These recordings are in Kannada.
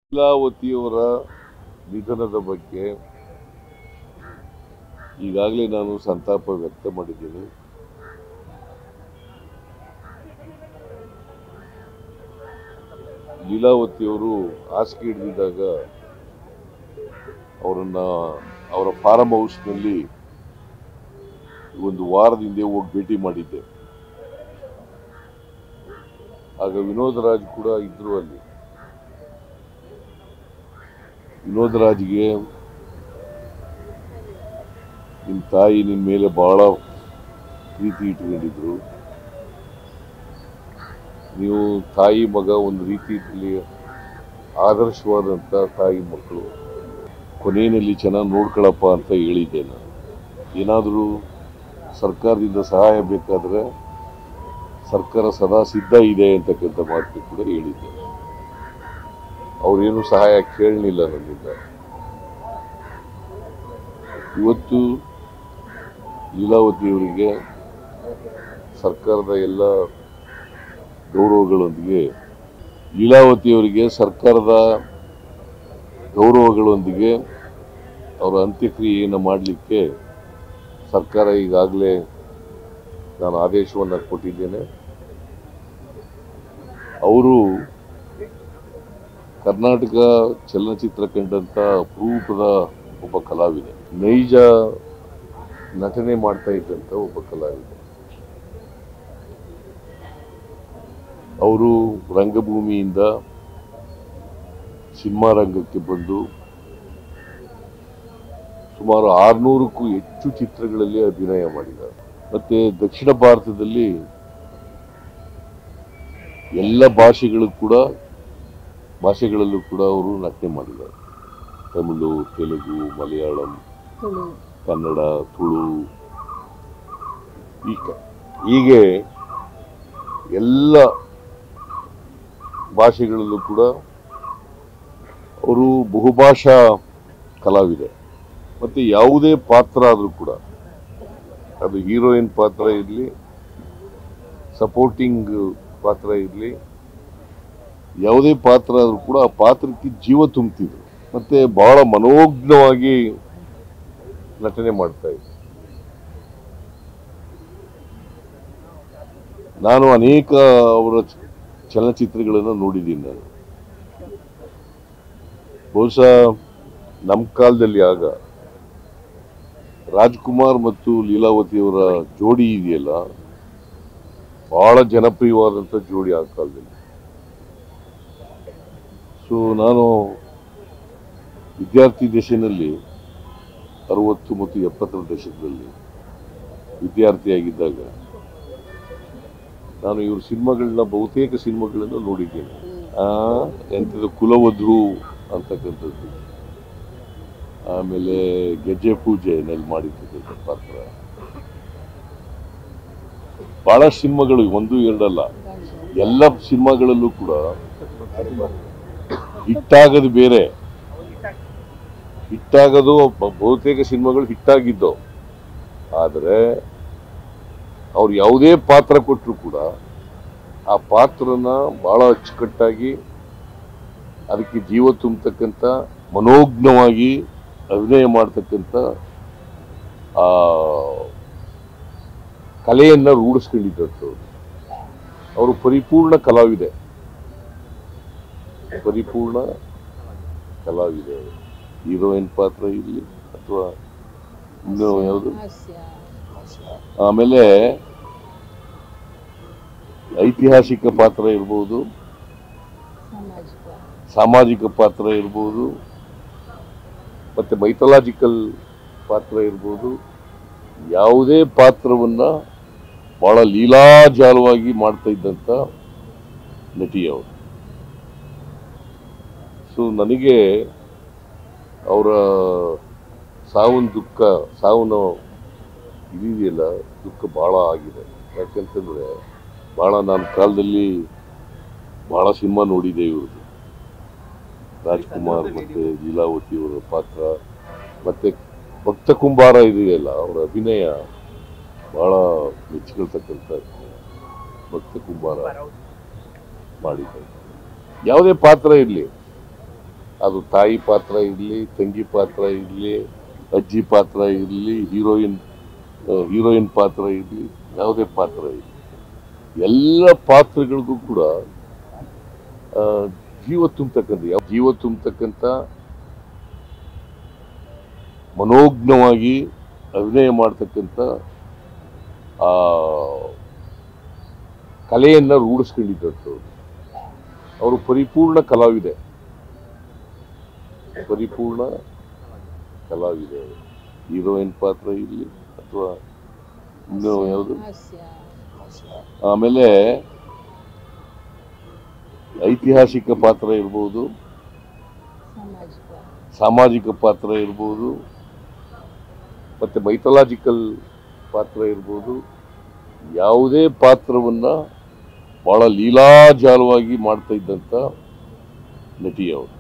ಲೀಲಾವತಿಯವರ ನಿಧನದ ಬಗ್ಗೆ ಈಗಾಗಲೇ ನಾನು ಸಂತಾಪ ವ್ಯಕ್ತ ಮಾಡಿದ್ದೀನಿ ಲೀಲಾವತಿಯವರು ಹಾಸಿಗೆ ಹಿಡಿದಿದ್ದಾಗ ಅವರನ್ನ ಅವರ ಫಾರಂ ಹೌಸ್ನಲ್ಲಿ ಒಂದು ವಾರದ ಹಿಂದೆ ಹೋಗಿ ಭೇಟಿ ಮಾಡಿದ್ದೆ ಆಗ ವಿನೋದ್ ರಾಜ್ ಕೂಡ ಇದ್ರು ಅಲ್ಲಿ ವಿನೋದ್ ರಾಜ್ಗೆ ನಿಮ್ಮ ತಾಯಿ ನಿನ್ನ ಮೇಲೆ ಬಹಳ ಪ್ರೀತಿ ಇಟ್ಕೊಂಡಿದ್ರು ನೀವು ತಾಯಿ ಮಗ ಒಂದು ರೀತಿಯಲ್ಲಿ ಆದರ್ಶವಾದಂಥ ತಾಯಿ ಮಕ್ಕಳು ಕೊನೆಯಲ್ಲಿ ಚೆನ್ನಾಗಿ ನೋಡ್ಕೊಳಪ್ಪ ಅಂತ ಹೇಳಿದ್ದೆ ನಾನು ಏನಾದರೂ ಸರ್ಕಾರದಿಂದ ಸಹಾಯ ಬೇಕಾದರೆ ಸರ್ಕಾರ ಸದಾ ಸಿದ್ಧ ಇದೆ ಅಂತಕ್ಕಂಥ ಮಾತು ಕೂಡ ಹೇಳಿದ್ದೆ ಅವ್ರೇನು ಸಹಾಯ ಕೇಳಲಿಲ್ಲ ನನ್ನಿಂದ ಇವತ್ತು ಲೀಲಾವತಿಯವರಿಗೆ ಸರ್ಕಾರದ ಎಲ್ಲ ಗೌರವಗಳೊಂದಿಗೆ ಲೀಲಾವತಿಯವರಿಗೆ ಸರ್ಕಾರದ ಗೌರವಗಳೊಂದಿಗೆ ಅವರ ಅಂತ್ಯಕ್ರಿಯೆಯನ್ನು ಮಾಡಲಿಕ್ಕೆ ಸರ್ಕಾರ ಈಗಾಗಲೇ ನಾನು ಆದೇಶವನ್ನು ಕೊಟ್ಟಿದ್ದೇನೆ ಅವರು ಕರ್ನಾಟಕ ಚಲನಚಿತ್ರ ಕಂಡಂತ ಅಪರೂಪದ ಒಬ್ಬ ಕಲಾವಿದೆ ನೈಜ ನಟನೆ ಮಾಡ್ತಾ ಇದ್ದಂತ ಒಬ್ಬ ಕಲಾವಿದೆ ಅವರು ರಂಗಭೂಮಿಯಿಂದ ಸಿನಿಮಾ ರಂಗಕ್ಕೆ ಬಂದು ಸುಮಾರು ಆರ್ನೂರಕ್ಕೂ ಹೆಚ್ಚು ಚಿತ್ರಗಳಲ್ಲಿ ಅಭಿನಯ ಮಾಡಿದ್ದಾರೆ ಮತ್ತೆ ದಕ್ಷಿಣ ಭಾರತದಲ್ಲಿ ಎಲ್ಲ ಭಾಷೆಗಳು ಕೂಡ ಭಾಷೆಗಳಲ್ಲೂ ಕೂಡ ಅವರು ನಟನೆ ಮಾಡಿದ್ದಾರೆ ತಮಿಳು ತೆಲುಗು ಮಲಯಾಳಂ ತುಳು ಕನ್ನಡ ತುಳು ಈಗ ಹೀಗೆ ಎಲ್ಲ ಭಾಷೆಗಳಲ್ಲೂ ಕೂಡ ಅವರು ಬಹುಭಾಷಾ ಕಲಾವಿದೆ ಮತ್ತೆ ಯಾವುದೇ ಪಾತ್ರ ಆದರೂ ಕೂಡ ಅದು ಹೀರೋಯಿನ್ ಪಾತ್ರ ಇರಲಿ ಸಪೋರ್ಟಿಂಗ್ ಪಾತ್ರ ಇರಲಿ ಯಾವುದೇ ಪಾತ್ರ ಆದರೂ ಕೂಡ ಆ ಪಾತ್ರಕ್ಕೆ ಜೀವ ತುಂಬುತ್ತಿದ್ರು ಮತ್ತೆ ಬಹಳ ಮನೋಜ್ಞವಾಗಿ ನಟನೆ ಮಾಡ್ತಾ ಇದ್ರು ನಾನು ಅನೇಕ ಅವರ ಚ- ಚಲನಚಿತ್ರಗಳನ್ನು ನೋಡಿದ್ದೀನಿ ನಾನು ಬಹುಶಃ ನಮ್ಮ ಕಾಲದಲ್ಲಿ ಆಗ ರಾಜ್ಕುಮಾರ್ ಮತ್ತು ಲೀಲಾವತಿಯವರ ಜೋಡಿ ಇದೆಯಲ್ಲ ಬಹಳ ಜನಪ್ರಿಯವಾದಂಥ ಜೋಡಿ ಆ ಕಾಲದಲ್ಲಿ ಸೊ ನಾನು ವಿದ್ಯಾರ್ಥಿ ದಶೆಯಲ್ಲಿ ಅರವತ್ತು ಮತ್ತು ಎಪ್ಪತ್ತರ ದಶಕದಲ್ಲಿ ವಿದ್ಯಾರ್ಥಿಯಾಗಿದ್ದಾಗ ನಾನು ಇವ್ರ ಸಿನಿಮಾಗಳನ್ನ ಬಹುತೇಕ ಸಿನಿಮಾಗಳನ್ನು ನೋಡಿದ್ದೇನೆ ಆ, ಎಂಥದ್ದು ಕುಲವಧು ಅಂತಕ್ಕಂಥದ್ದು ಆಮೇಲೆ ಗೆಜ್ಜೆ ಪೂಜೆನಲ್ಲಿ ಮಾಡಿರ್ತಕ್ಕಂಥ ಪಾತ್ರ ಬಹಳ ಸಿನಿಮಾಗಳು ಒಂದು ಎರಡಲ್ಲ ಎಲ್ಲ ಸಿನಿಮಾಗಳಲ್ಲೂ ಕೂಡ ಹಿಟ್ಟಾಗೋದು ಬೇರೆ ಹಿಟ್ಟಾಗೋದು ಬ- ಬಹುತೇಕ ಸಿನಿಮಾಗಳು ಹಿಟ್ಟಾಗಿದ್ದವು ಆದರೆ ಅವ್ರು ಯಾವುದೇ ಪಾತ್ರ ಕೊಟ್ಟರು ಕೂಡ ಆ ಪಾತ್ರನ ಬಹಳ ಅಚ್ಚುಕಟ್ಟಾಗಿ ಅದಕ್ಕೆ ಜೀವ ತುಂಬತಕ್ಕಂಥ ಮನೋಜ್ಞವಾಗಿ ಅಭಿನಯ ಮಾಡ್ತಕ್ಕಂಥ ಆ ಕಲೆಯನ್ನ ರೂಢಿಸ್ಕೊಂಡಿದ್ದಂಥವ್ರು ಅವರು ಪರಿಪೂರ್ಣ ಕಲಾವಿದೆ ಪರಿಪೂರ್ಣ ಕಲಾವಿದೆ ಅವರು. ಹೀರೋಯಿನ್ ಪಾತ್ರ ಇರಲಿ ಅಥವಾ ಇನ್ನು ಯಾವುದು ಹಾಸ್ಯ ಆಮೇಲೆ ಐತಿಹಾಸಿಕ ಪಾತ್ರ ಇರ್ಬೋದು ಸಾಮಾಜಿಕ ಸಾಮಾಜಿಕ ಪಾತ್ರ ಇರ್ಬೋದು ಮತ್ತೆ ಮೈಥಲಾಜಿಕಲ್ ಪಾತ್ರ ಇರ್ಬೋದು ಯಾವುದೇ ಪಾತ್ರವನ್ನ ಬಹಳ ಲೀಲಾಜಾಲವಾಗಿ ಮಾಡ್ತಾ ಇದ್ದಂಥ ನಟಿ ಅವರು ಸೊ ನನಗೆ ಅವರ ಸಾವನ್ ದುಃಖ ಸಾವನ್ನ ಇದೆಯಲ್ಲ ದುಃಖ ಬಹಳ ಆಗಿದೆ ಯಾಕಂತಂದ್ರೆ ಬಹಳ ನಾನು ಕಾಲದಲ್ಲಿ ಬಹಳ ಸಿನಿಮಾ ನೋಡಿದೆ ಇವ್ರದ್ದು ರಾಜ್ಕುಮಾರ್ ಮತ್ತೆ ಲೀಲಾವತಿ ಅವರ ಪಾತ್ರ ಮತ್ತೆ ಭಕ್ತ ಕುಂಬಾರ ಇದೆಯಲ್ಲ ಅವರ ಅಭಿನಯ ಬಹಳ ಮೆಚ್ಚಿಕೊಳ್ತಕ್ಕಂಥ ಭಕ್ತ ಕುಂಬಾರ ಮಾಡಿದ್ದಾರೆ ಯಾವುದೇ ಪಾತ್ರ ಇರಲಿ ಅದು ತಾಯಿ ಪಾತ್ರ ಇರಲಿ ತಂಗಿ ಪಾತ್ರ ಇರಲಿ ಅಜ್ಜಿ ಪಾತ್ರ ಇರಲಿ ಹೀರೋಯಿನ್ ಹೀರೋಯಿನ್ ಪಾತ್ರ ಇರಲಿ ಯಾವುದೇ ಪಾತ್ರ ಇರಲಿ ಎಲ್ಲ ಪಾತ್ರಗಳಿಗೂ ಕೂಡ ಆ, ಜೀವ ತುಂಬತಕ್ಕಂಥ ಯಾವ ಜೀವ ತುಂಬತಕ್ಕಂಥ ಮನೋಜ್ಞವಾಗಿ ಅಭಿನಯ ಮಾಡ್ತಕ್ಕಂಥ ಆ ಕಲೆಯನ್ನ ರೂಢಿಸ್ಕೊಂಡಿದ್ದಂಥವ್ರು ಅವರು ಪರಿಪೂರ್ಣ ಕಲಾವಿದೆ ಪರಿಪೂರ್ಣ ಕಲಾವಿದೆ ಹೀರೋಯಿನ್ ಪಾತ್ರ ಇರಲಿ ಅಥವಾ ಇನ್ನು ಯಾವುದು ಹಾಸ್ಯ ಆಮೇಲೆ ಐತಿಹಾಸಿಕ ಪಾತ್ರ ಇರ್ಬೋದು ಸಾಮಾಜಿಕ ಸಾಮಾಜಿಕ ಪಾತ್ರ ಇರ್ಬೋದು ಮತ್ತೆ ಮೈಥಲಾಜಿಕಲ್ ಪಾತ್ರ ಇರ್ಬೋದು ಯಾವುದೇ ಪಾತ್ರವನ್ನ ಬಹಳ ಲೀಲಾಜಾಲವಾಗಿ ಮಾಡ್ತಾ ಇದ್ದಂಥ ನಟಿ ಅವರು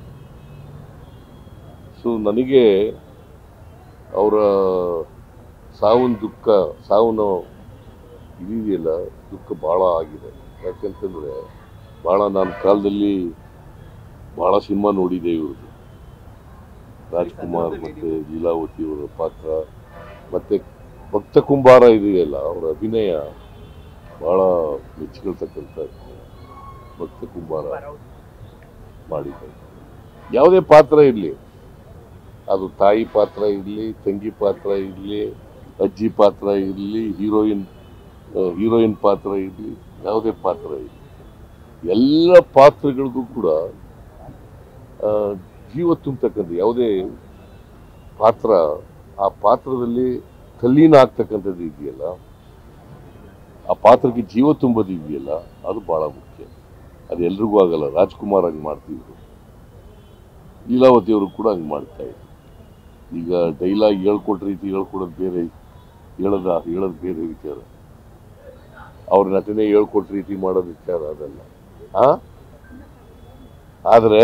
ಸೊ ನನಗೆ ಅವರ ಸಾವನ್ ದುಃಖ ಸಾವನ್ನ ಇದೆಯಲ್ಲ ದುಃಖ ಬಹಳ ಆಗಿದೆ ಯಾಕಂತಂದ್ರೆ ಬಹಳ ನಾನು ಕಾಲದಲ್ಲಿ ಬಹಳ ಸಿನಿಮಾ ನೋಡಿದೆ ಇವ್ರದ್ದು ರಾಜ್ಕುಮಾರ್ ಮತ್ತೆ ಲೀಲಾವತಿ ಅವರ ಪಾತ್ರ ಮತ್ತೆ ಭಕ್ತ ಕುಂಬಾರ ಇದೆಯಲ್ಲ ಅವರ ಅಭಿನಯ ಬಹಳ ಮೆಚ್ಚಿಕೊಳ್ತಕ್ಕಂಥ ಭಕ್ತ ಕುಂಬಾರ ಮಾಡಿದ್ದಾರೆ ಯಾವುದೇ ಪಾತ್ರ ಇರಲಿ ಅದು ತಾಯಿ ಪಾತ್ರ ಇರಲಿ ತಂಗಿ ಪಾತ್ರ ಇರಲಿ ಅಜ್ಜಿ ಪಾತ್ರ ಇರಲಿ ಹೀರೋಯಿನ್ ಹೀರೋಯಿನ್ ಪಾತ್ರ ಇರಲಿ ಯಾವುದೇ ಪಾತ್ರ ಇರಲಿ ಎಲ್ಲ ಪಾತ್ರಗಳಿಗೂ ಕೂಡ ಆ, ಜೀವ ತುಂಬತಕ್ಕಂಥ ಯಾವುದೇ ಪಾತ್ರ ಆ ಪಾತ್ರದಲ್ಲಿ ತಲ್ಲೀನ ಆಗ್ತಕ್ಕಂಥದ್ದು ಇದೆಯಲ್ಲ ಆ ಪಾತ್ರಕ್ಕೆ ಜೀವ ತುಂಬೋದು ಇದೆಯಲ್ಲ ಅದು ಬಹಳ ಮುಖ್ಯ ಅದು ಎಲ್ರಿಗೂ ಆಗಲ್ಲ ರಾಜ್ಕುಮಾರ್ ಹಂಗೆ ಮಾಡ್ತಿದ್ರು ಲೀಲಾವತಿ ಅವರು ಕೂಡ ಹಂಗೆ ಮಾಡ್ತಾ ಇದ್ರು ಈಗ ಡೈಲಾಗ್ ಹೇಳ್ಕೊಟ್ಟ ರೀತಿ ಹೇಳ್ಕೊಡೋದು ಬೇರೆ ಹೇಳೋದ ಹೇಳೋದು ಬೇರೆ ವಿಚಾರ ಅವ್ರ ನಟನೆ ಹೇಳ್ಕೊಟ್ಟ ರೀತಿ ಮಾಡೋದು ವಿಚಾರ ಅದಲ್ಲ ಆ ಆದ್ರೆ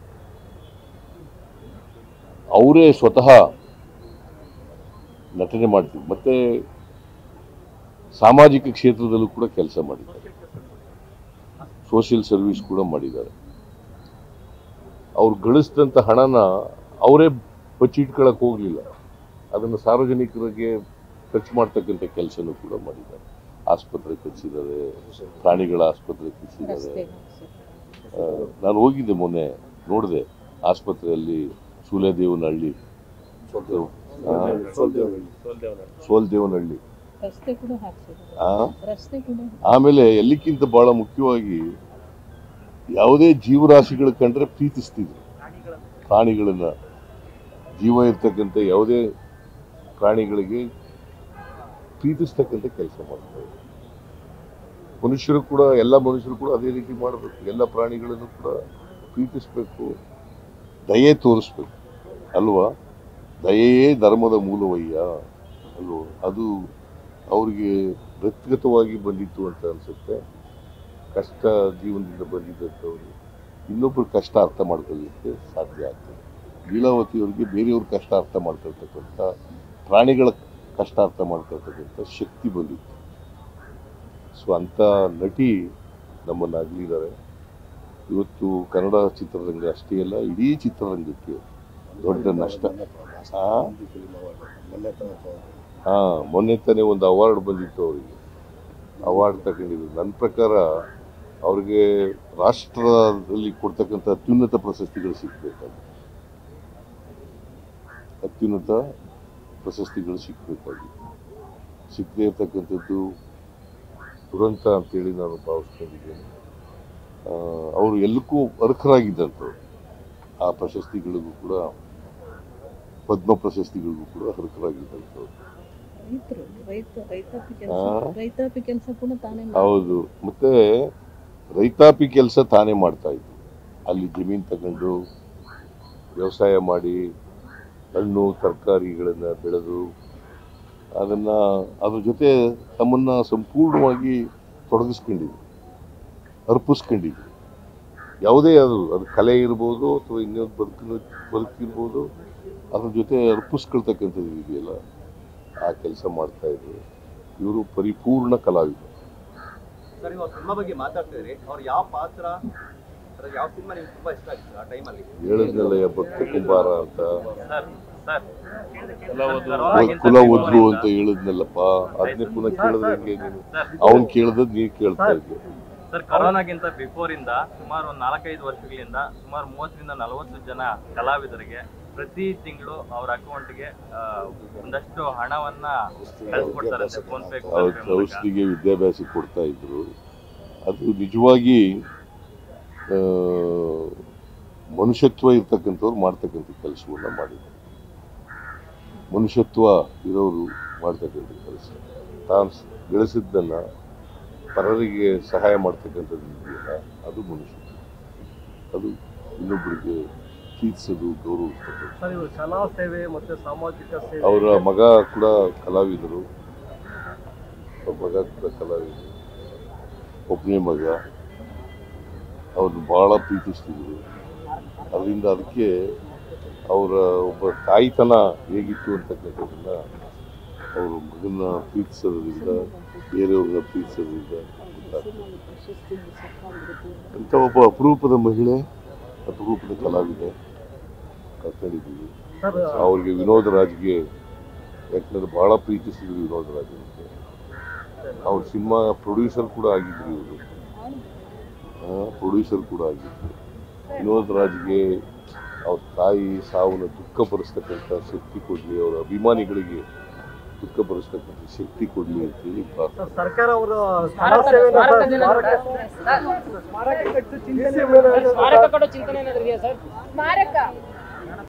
ಅವರೇ ಸ್ವತಃ ನಟನೆ ಮಾಡ್ತೀವಿ ಮತ್ತೆ ಸಾಮಾಜಿಕ ಕ್ಷೇತ್ರದಲ್ಲೂ ಕೂಡ ಕೆಲಸ ಮಾಡಿದ್ದಾರೆ ಸೋಷಿಯಲ್ ಸರ್ವಿಸ್ ಕೂಡ ಮಾಡಿದ್ದಾರೆ ಅವ್ರು ಗಳಿಸಿದಂಥ ಹಣನ ಅವರೇ ಬಚ್ಚಿಟ್ಕೊಳಕ್ ಹೋಗ್ಲಿಲ್ಲ ಅದನ್ನು ಸಾರ್ವಜನಿಕರಿಗೆ ಖರ್ಚು ಮಾಡ್ತಕ್ಕಂಥ ಕೆಲಸನೂ ಕೂಡ ಮಾಡಿದ್ದಾರೆ ಆಸ್ಪತ್ರೆ ಕಟ್ಟಿಸಿದ್ದಾರೆ ಪ್ರಾಣಿಗಳ ಆಸ್ಪತ್ರೆ ಕಟ್ಟಿಸಿದ್ದಾರೆ ರಸ್ತೆ ಹಾಕ್ಸಿ. ಆ, ನಾನು ಹೋಗಿದ್ದೆ ಮೊನ್ನೆ ನೋಡಿದೆ ಆಸ್ಪತ್ರೆಯಲ್ಲಿ ಸೂಲೆದೇವನಹಳ್ಳಿ ಆ, ಸೋಲ್ದೇವನಹಳ್ಳಿ ರಸ್ತೆ ಕೂಡ ಹಾಕ್ಸಿದ್ದಾರೆ ಆ ರಸ್ತೆ ಕೂಡ ಆಮೇಲೆ ಎಲ್ಲಕ್ಕಿಂತ ಬಹಳ ಮುಖ್ಯವಾಗಿ ಯಾವುದೇ ಜೀವರಾಶಿಗಳ ಕಂಡ್ರೆ ಪ್ರೀತಿಸ್ತಿದ್ರು ಪ್ರಾಣಿಗಳನ್ನ ಜೀವ ಇರ್ತಕ್ಕಂಥ ಯಾವುದೇ ಪ್ರಾಣಿಗಳಿಗೆ ಪ್ರೀತಿಸ್ತಕ್ಕಂಥ ಕೆಲಸ ಮಾಡ್ತಾರೆ ಮನುಷ್ಯರು ಕೂಡ ಎಲ್ಲ ಮನುಷ್ಯರು ಕೂಡ ಅದೇ ರೀತಿ ಮಾಡಬೇಕು ಎಲ್ಲ ಪ್ರಾಣಿಗಳನ್ನು ಕೂಡ ಪ್ರೀತಿಸ್ಬೇಕು ದಯೆ ತೋರಿಸ್ಬೇಕು ಅಲ್ವಾ ದಯೆಯೇ ಧರ್ಮದ ಮೂಲವಯ್ಯ ಅಲ್ವಾ ಅದು ಅವ್ರಿಗೆ ವ್ಯಕ್ತಿಗತವಾಗಿ ಬಂದಿತ್ತು ಅಂತ ಅನ್ಸುತ್ತೆ ಕಷ್ಟ ಜೀವನದಿಂದ ಬಂದಿದ್ದಂಥವ್ರು ಇನ್ನೊಬ್ಬರ ಕಷ್ಟ ಅರ್ಥ ಮಾಡ್ಕೊಳ್ಳಿಕ್ಕೆ ಸಾಧ್ಯ ಆಗ್ತದೆ ಲೀಲಾವತಿ ಅವರಿಗೆ ಬೇರೆಯವ್ರ ಕಷ್ಟ ಅರ್ಥ ಮಾಡ್ಕೊಳ್ತಕ್ಕಂಥ ಪ್ರಾಣಿಗಳ ಕಷ್ಟ ಅರ್ಥ ಮಾಡ್ಕೊಳ್ತಕ್ಕಂಥ ಶಕ್ತಿ ಬಂದಿತ್ತು ಸೊ ಅಂಥ ನಟಿ ನಮ್ಮನ್ನು ಅಗಲಿದ್ದಾರೆ ಇವತ್ತು ಕನ್ನಡ ಚಿತ್ರರಂಗ ಅಷ್ಟೇ ಅಲ್ಲ ಇಡೀ ಚಿತ್ರರಂಗಕ್ಕೆ ದೊಡ್ಡ ನಷ್ಟ ಆ? ಹಾ ಮೊನ್ನೆ ತಾನೇ ಒಂದು ಅವಾರ್ಡ್ ಬಂದಿತ್ತು ಅವರಿಗೆ ಅವಾರ್ಡ್ ತಗೊಂಡಿದ್ರು ನನ್ನ ಪ್ರಕಾರ ಅವ್ರಿಗೆ ರಾಷ್ಟ್ರದಲ್ಲಿ ಕೊಡ್ತಕ್ಕಂಥ ಅತ್ಯುನ್ನತ ಪ್ರಶಸ್ತಿಗಳು ಸಿಗ್ಬೇಕಾಗಿ ಅತ್ಯುನ್ನತ ಪ್ರಶಸ್ತಿಗಳು ಸಿಗ್ಬೇಕಾಗಿತ್ತು ಸಿಗದೇ ಇರ್ತಕ್ಕಂಥದ್ದು ದುರಂತ ಅಂತೇಳಿ ನಾನು ಭಾವಿಸ್ಕೊಂಡಿದ್ದೇನೆ ಆ, ಅವರು ಎಲ್ಲಕ್ಕೂ ಅರ್ಹರಾಗಿದ್ದಂಥವ್ರು ಆ ಪ್ರಶಸ್ತಿಗಳಿಗೂ ಕೂಡ ಪದ್ಮ ಪ್ರಶಸ್ತಿಗಳಿಗೂ ಕೂಡ ಅರ್ಹರಾಗಿದ್ದಂಥವ್ರು ರೈತರು ರೈತ ರೈತಾಪಿ ಕೆಲಸ ಆ? ರೈತಾಪಿ ಕೆಲಸ ಕೂಡ ತಾನೇ ಹೌದು ಮತ್ತೆ ರೈತಾಪಿ ಕೆಲಸ ತಾನೇ ಮಾಡ್ತಾ ಇದ್ರು ಅಲ್ಲಿ ಜಮೀನು ತಗೊಂಡು ವ್ಯವಸಾಯ ಮಾಡಿ ಹಣ್ಣು ತರಕಾರಿಗಳನ್ನ ಬೆಳೆದು ಅದನ್ನ ಅದ್ರ ಜೊತೆ ತಮ್ಮನ್ನ ಸಂಪೂರ್ಣವಾಗಿ ತೊಡಗಿಸ್ಕೊಂಡಿದ್ರು ಅರ್ಪಿಸ್ಕೊಂಡಿದ್ರು ಯಾವುದೇ ಅದು ಅದು ಕಲೆ ಇರ್ಬೋದು ಅಥವಾ ಇನ್ನೊಂದು ಬದುಕಿನ ಬದುಕಿರ್ಬೋದು ಅದ್ರ ಜೊತೆ ಅರ್ಪಿಸ್ಕೊಳ್ತಕ್ಕಂಥದ್ದು ಇದೆಯಲ್ಲ ಆ ಕೆಲಸ ಮಾಡ್ತಾ ಇದ್ರು ಇವರು ಪರಿಪೂರ್ಣ ಕಲಾವಿದರು ಸರ್ ನೀವು ಅವ್ರ ಸಿನಿಮಾ ಬಗ್ಗೆ ಮಾತಾಡ್ತಿದ್ರಿ ಅವ್ರು ಯಾವ ಪಾತ್ರ ಅದ್ರಲ್ಲಿ ಯಾವ ಸಿನಿಮಾ ನಿಮ್ಗೆ ತುಂಬಾ ಇಷ್ಟ ಆಗಿತ್ತು ಆ ಟೈಮಲ್ಲಿ ಹೇಳಿದ್ನಲ್ಲ ಭಕ್ತ ಕುಂಬಾರ ಅಂತ ಸರ್ ಸರ್ ಕುಲ ಒದ್ರು ಅಂತ ಹೇಳಿದ್ನಲ್ಲಪ್ಪ ಅದನ್ನೇ ಪುನಃ ಕೇಳಿದಂಗೆ ನೀನು ಅವ್ನ್ ಕೇಳ್ದದ್ ನೀ ಕೇಳ್ತಾ ಇದ್ದೆ ಸರ್ ಕೊರೋನಾಗಿಂತ ಬಿಫೋರ್ ಇಂದ ಸುಮಾರು ಒಂದು ನಾಲ್ಕೈದು ವರ್ಷಗಳಿಂದ ಸುಮಾರು ಮೂವತ್ತರಿಂದ ನಲವತ್ತು ಜನ ಕಲಾವಿದರಿಗೆ ಪ್ರತಿ ತಿಂಗಳು ಅವ್ರ ಅಕೌಂಟ್ಗೆ ಒಂದಷ್ಟು ಹಣವನ್ನ ಕಳಿಸ್ಕೊಡ್ತಾರಂತೆ ಫೋನ್ ಪೇ ಅವ್ರ ಔಷಧಿಗೆ ವಿದ್ಯಾಭ್ಯಾಸ ಕೊಡ್ತಾ ಇದ್ರು ಅದು ನಿಜವಾಗಿ ಆ, ಮನುಷ್ಯತ್ವ ಇರ್ತಕ್ಕಂಥವ್ರು ಮಾಡ್ತಕ್ಕಂಥ ಕೆಲಸವನ್ನ ಮಾಡಿದ್ರು ಮನುಷ್ಯತ್ವ ಇರೋರು ಮಾಡ್ತಕ್ಕಂಥ ಕೆಲಸ ತಾನು ಗಳಿಸಿದ್ದನ್ನ ಪರರಿಗೆ ಸಹಾಯ ಮಾಡ್ತಕ್ಕಂಥದ್ದು ಇದೆಯಲ್ಲ ಅದು ಮನುಷ್ಯತ್ವ ಅದು ಇನ್ನೊಬ್ಬರಿಗೆ ಪ್ರೀತಿಸೋದು ಗೌರವಿಸ್ತಕ್ಕಂಥ ಸರ್ ಇವರು ಕಲಾ ಸೇವೆ ಮತ್ತೆ ಸಾಮಾಜಿಕ ಸೇವೆ ಅವರ ಮಗ ಕೂಡ ಕಲಾವಿದರು ಒಬ್ಬ ಮಗ ಕೂಡ ಕಲಾವಿದರು ಒಬ್ಬನೇ ಮಗ ಅವ್ರನ್ನ ಬಹಳ ಪ್ರೀತಿಸ್ತಿದ್ರು ಅದರಿಂದ ಅದಕ್ಕೆ ಅವರ ಒಬ್ಬ ತಾಯಿತನ ಹೇಗಿತ್ತು ಅಂತಕ್ಕಂಥದ್ದನ್ನ ಅವರ ಮಗನ ಪ್ರೀತಿಸೋದ್ರಿಂದ ಬೇರೆಯವ್ರನ್ನ ಪ್ರೀತಿಸೋದ್ರಿಂದ ಗೊತ್ತಾಗ್ತದೆ ಅಂತ ಒಬ್ಬ ಅಪರೂಪದ ಮಹಿಳೆ ಅಪರೂಪದ ಕಲಾವಿದೆ ಕರ್ಕೊಂಡಿದ್ದೀವಿ ಸರ್ ಅವ್ರಿಗೆ ವಿನೋದ್ ರಾಜ್ಗೆ ಯಾಕಂದ್ರೆ ಬಹಳ ಪ್ರೀತಿಸಿದ್ರು ವಿನೋದ್ ರಾಜ್ ಅಂತ ಅವ್ರ ಸಿನಿಮಾ ಪ್ರೊಡ್ಯೂಸರ್ ಕೂಡ ಆಗಿದ್ರು ಇವರು ಪ್ರೊಡ್ಯೂಸರ್ ಕೂಡ ಆಗಿದ್ರು ವಿನೋದ್ ರಾಜ್ಗೆ ಅವ್ರ ತಾಯಿ ಸಾವನ್ನ ದುಃಖಪಡಿಸ್ತಕ್ಕಂಥ ಶಕ್ತಿ ಕೊಡ್ಲಿ ಅವರ ಅಭಿಮಾನಿಗಳಿಗೆ ದುಃಖಪಡಿಸ್ತಕ್ಕಂಥ ಶಕ್ತಿ ಕೊಡ್ಲಿ ಅಂತೇಳಿ ಪ್ರಾರ್ಥನೆ ಸರ್ ಸರ್ಕಾರ ಅವರು ಕಲಾ ಸೇವೆನ ಸರ್ ಸ್ಮಾರಕ ಸ್ಮಾರಕ ಕಟ್ಟು ಚಿಂತನೆ ಸ್ಮಾರಕ ಕೊಡೋ ಚಿಂತನೆ ಏನಾದ್ರು ಇದೆಯಾ ಸರ್ ಸ್ಮಾರಕ